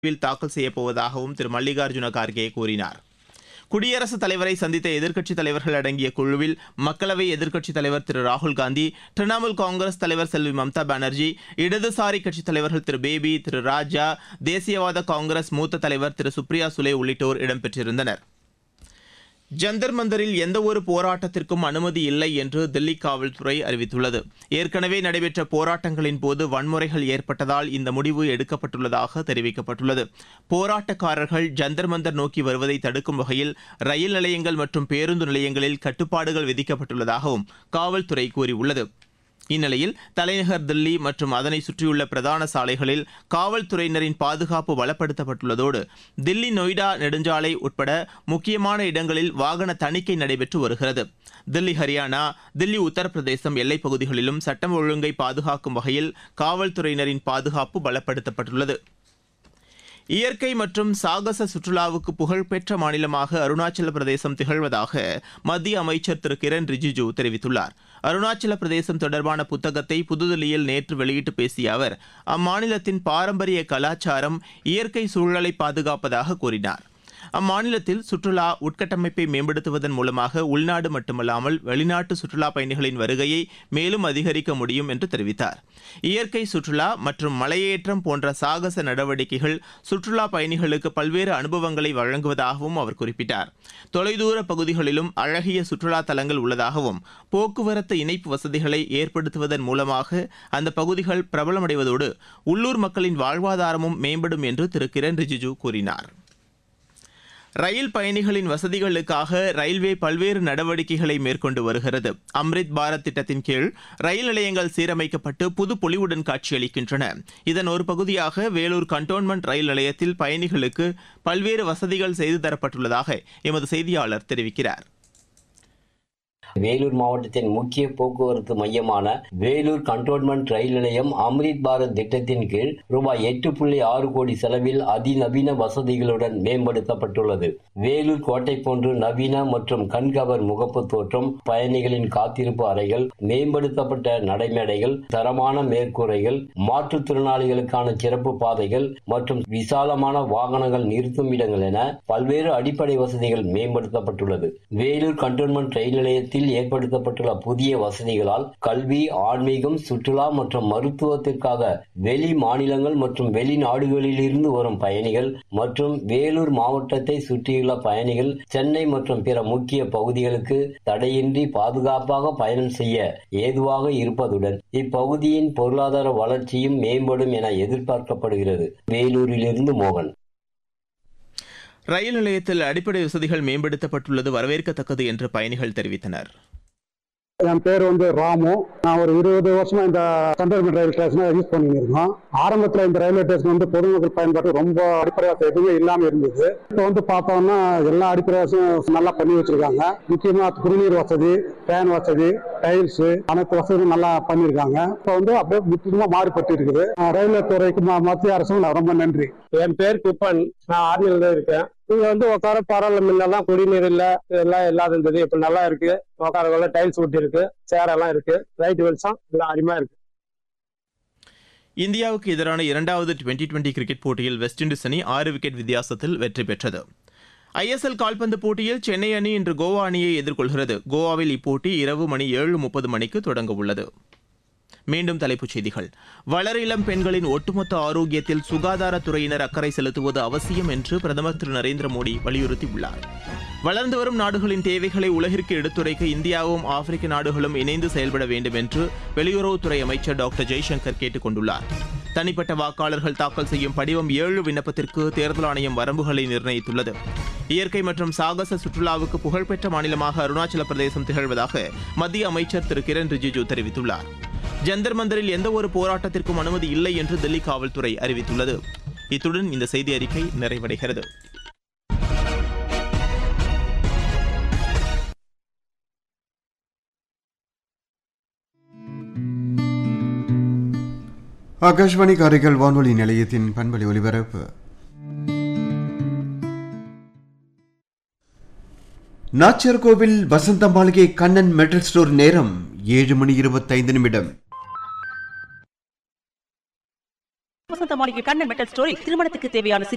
விரைவில் தாக்கல் செய்யப்போவதாகவும் திரு மல்லிகார்ஜுன கார்கே கூறினார் குடியரசுத் தலைவரை சந்தித்த எதிர்க்கட்சித் தலைவர்கள் அடங்கிய குழுவில் மக்களவை எதிர்க்கட்சித் தலைவர் திரு ராகுல் காந்தி திரிணாமுல் காங்கிரஸ் தலைவர் செல்வி மம்தா பானர்ஜி இடதுசாரி கட்சித் தலைவர்கள் திரு பேபி திரு ராஜா தேசியவாத காங்கிரஸ் மூத்த தலைவர் திரு சுப்ரியா சுலே உள்ளிட்டோர் இடம்பெற்றிருந்தனர் ஜந்தர் மந்தரில் எந்தவொரு போராட்டத்திற்கும் அனுமதி இல்லை என்று தில்லி காவல்துறை அறிவித்துள்ளது ஏற்கனவே நடைபெற்ற போராட்டங்களின் போது வன்முறைகள் ஏற்பட்டதால் இந்த முடிவு எடுக்கப்பட்டுள்ளதாக தெரிவிக்கப்பட்டுள்ளது போராட்டக்காரர்கள் ஜந்தர் மந்தர் நோக்கி வருவதை தடுக்கும் வகையில் ரயில் நிலையங்கள் மற்றும் பேருந்து நிலையங்களில் கட்டுப்பாடுகள் விதிக்கப்பட்டுள்ளதாகவும் காவல்துறை கூறியுள்ளது இந்நிலையில் தலைநகர் தில்லி மற்றும் அதனை சுற்றியுள்ள பிரதான சாலைகளில் காவல்துறையினரின் பாதுகாப்பு பலப்படுத்தப்பட்டுள்ளதோடு தில்லி நொய்டா நெடுஞ்சாலை உட்பட முக்கியமான இடங்களில் வாகன தணிக்கை நடைபெற்று வருகிறது தில்லி ஹரியானா தில்லி உத்தரப்பிரதேசம் எல்லைப் பகுதிகளிலும் சட்டம் ஒழுங்கை பாதுகாக்கும் வகையில் காவல்துறையினரின் பாதுகாப்பு பலப்படுத்தப்பட்டுள்ளது இயற்கை மற்றும் சாகச சுற்றுலாவுக்கு புகழ்பெற்ற மாநிலமாக அருணாச்சல பிரதேசம் திகழ்வதாக மத்திய அமைச்சர் திரு கிரண் ரிஜிஜு தெரிவித்துள்ளார் அருணாச்சல பிரதேசம் தொடர்பான புத்தகத்தை புதுதில்லியில் நேற்று வெளியிட்டு பேசிய அவர் அம்மாநிலத்தின் பாரம்பரிய கலாச்சாரம் இயற்கை சூழலை பாதுகாப்பதாக கூறினார் அம்மாநிலத்தில் சுற்றுலா உட்கட்டமைப்பை மேம்படுத்துவதன் மூலமாக உள்நாடு மட்டுமல்லாமல் வெளிநாட்டு சுற்றுலா பயணிகளின் வருகையை மேலும் அதிகரிக்க முடியும் என்று தெரிவித்தார் இயற்கை சுற்றுலா மற்றும் மலையேற்றம் போன்ற சாகச நடவடிக்கைகள் சுற்றுலா பயணிகளுக்கு பல்வேறு அனுபவங்களை வழங்குவதாகவும் அவர் குறிப்பிட்டார் தொலைதூர பகுதிகளிலும் அழகிய சுற்றுலா தலங்கள் உள்ளதாகவும் போக்குவரத்து இணைப்பு வசதிகளை ஏற்படுத்துவதன் மூலமாக அந்த பகுதிகள் பிரபலமடைவதோடு உள்ளூர் மக்களின் வாழ்வாதாரமும் மேம்படும் என்று திரு கிரண் ரிஜிஜு கூறினார் ரயில் பயணிகளின் வசதிகளுக்காக ரயில்வே பல்வேறு நடவடிக்கைகளை மேற்கொண்டு வருகிறது அம்ரித் பாரத் திட்டத்தின் கீழ் ரயில் நிலையங்கள் சீரமைக்கப்பட்டு புது பொலிவுடன் காட்சியளிக்கின்றன இதன் ஒரு பகுதியாக வேலூர் கண்டோன்மெண்ட் ரயில் நிலையத்தில் பயணிகளுக்கு பல்வேறு வசதிகள் செய்து தரப்பட்டுள்ளதாக எமது செய்தியாளர் தெரிவிக்கிறார் வேலூர் மாவட்டத்தின் முக்கிய போக்குவரத்து மையமான வேலூர் கண்டோன்மெண்ட் ரயில் நிலையம் அம்ரித் பாரத் திட்டத்தின் கீழ் ரூபாய் எட்டு புள்ளி ஆறு கோடி செலவில் அதிநவீன வசதிகளுடன் மேம்படுத்தப்பட்டுள்ளது வேலூர் கோட்டை போன்று நவீன மற்றும் கண்கவர் முகப்பு தோற்றம் பயணிகளின் காத்திருப்பு அறைகள் மேம்படுத்தப்பட்ட நடைமேடைகள் தரமான மேற்கூரைகள் மாற்றுத்திறனாளிகளுக்கான சிறப்பு பாதைகள் மற்றும் விசாலமான வாகனங்கள் நிறுத்தும் இடங்கள் என பல்வேறு அடிப்படை வசதிகள் மேம்படுத்தப்பட்டுள்ளது வேலூர் கண்டோன்மெண்ட் ரயில் நிலையத்தில் ஏற்படுத்தப்பட்டுள்ள புதிய வசதிகளால் கல்வி ஆன்மீகம் சுற்றுலா மற்றும் மருத்துவத்திற்காக வெளி மாநிலங்கள் மற்றும் வெளிநாடுகளில் இருந்து வரும் பயணிகள் மற்றும் வேலூர் மாவட்டத்தை சுற்றியுள்ள பயணிகள் சென்னை மற்றும் பிற முக்கிய பகுதிகளுக்கு தடையின்றி பாதுகாப்பாக பயணம் செய்ய ஏதுவாக இருப்பதுடன் இப்பகுதியின் பொருளாதார வளர்ச்சியும் மேம்படும் என எதிர்பார்க்கப்படுகிறது வேலூரிலிருந்து மோகன் ரயில் நிலையத்தில் அடிப்படை வசதிகள் மேம்படுத்தப்பட்டுள்ளது வரவேற்கத்தக்கது என்று பயணிகள் தெரிவித்தனர் என் பேர் வந்து ராமு நான் ஒரு இருபது வருஷமா இந்த கண்டோன்மெண்ட் ரயில் ஸ்டேஷனை யூஸ் பண்ணிட்டு இருக்கோம் ஆரம்பத்தில் இந்த ரயில்வே ஸ்டேஷன் வந்து பொதுமக்கள் பயன்பாட்டு ரொம்ப அடிப்படை வசதி எதுவுமே இல்லாமல் இருந்தது இப்போ வந்து பார்த்தோம்னா எல்லா அடிப்படை வசதியும் நல்லா பண்ணி வச்சிருக்காங்க முக்கியமா குடிநீர் வசதி ஃபேன் வசதி டைல்ஸ் அனைத்து வசதியும் நல்லா பண்ணியிருக்காங்க இப்போ வந்து அப்படியே முற்றிலுமா மாறுபட்டு இருக்குது அஹ் ரயில்வே துறைக்கு ம- மத்திய அரசும் நான் ரொம்ப நன்றி என் பேர் குப்பன் நான் ஆர்மியில தான் இருக்கேன் இங்க வந்து உட்கார பரவாயில்ல முன்னெல்லாம் குடிநீர் இல்ல இதெல்லாம் இல்லாத இருந்தது இப்ப நல்லா இருக்கு உட்கார டைல்ஸ் ஒட்டி இருக்கு சேர் எல்லாம் இருக்கு ரைட் வெளிச்சம் எல்லாம் அருமையா இருக்கு இந்தியாவுக்கு எதிரான இரண்டாவது டுவெண்டி டுவெண்டி கிரிக்கெட் போட்டியில் வெஸ்ட் இண்டீஸ் அணி ஆறு விக்கெட் வித்தியாசத்தில் வெற்றி பெற்றது ஐஎஸ்எல் கால்பந்து போட்டியில் சென்னை அணி இன்று கோவா அணியை எதிர்கொள்கிறது கோவாவில் இப்போட்டி இரவு மணி ஏழு முப்பது மணிக்கு தொடங்க உள்ளது மீண்டும் தலைப்புச் செய்திகள் வளரிளம் பெண்களின் ஒட்டுமொத்த ஆரோக்கியத்தில் சுகாதாரத்துறையினர் அக்கறை செலுத்துவது அவசியம் என்று பிரதமர் திரு நரேந்திர மோடி வலியுறுத்தியுள்ளார் வளர்ந்து வரும் நாடுகளின் தேவைகளை உலகிற்கு எடுத்துரைக்க இந்தியாவும் ஆப்பிரிக்க நாடுகளும் இணைந்து செயல்பட வேண்டும் என்று வெளியுறவுத்துறை அமைச்சர் டாக்டர் ஜெய்சங்கர் கேட்டுக் கொண்டுள்ளார் தனிப்பட்ட வாக்காளர்கள் தாக்கல் செய்யும் படிவம் ஏழு விண்ணப்பத்திற்கு தேர்தல் ஆணையம் வரம்புகளை நிர்ணயித்துள்ளது இயற்கை மற்றும் சாகச சுற்றுலாவுக்கு புகழ்பெற்ற மாநிலமாக அருணாச்சல பிரதேசம் திகழ்வதாக மத்திய அமைச்சர் திரு கிரண் ரிஜிஜு தெரிவித்துள்ளார் ஜந்தர் மந்தரில் எந்த ஒரு போராட்டத்திற்கும் அனுமதி இல்லை என்று டெல்லி காவல்துறை அறிவித்துள்ளது இத்துடன் இந்த செய்தி அறிக்கை நிறைவடைகிறது ஆகாஷ்வாணி காரைக்கால் வானொலி நிலையத்தின் பண்பலை ஒலிபரப்பு நாச்சியார் கோவில் வசந்த மாளிகை கண்ணன் மெட்டல் ஸ்டோர் நேரம் ஏழு மணி இருபத்தைந்து நிமிடம் வசந்த மாளிகை கண்ணன் மெட்டல் ஸ்டோரி திருமணத்துக்கு தேவையான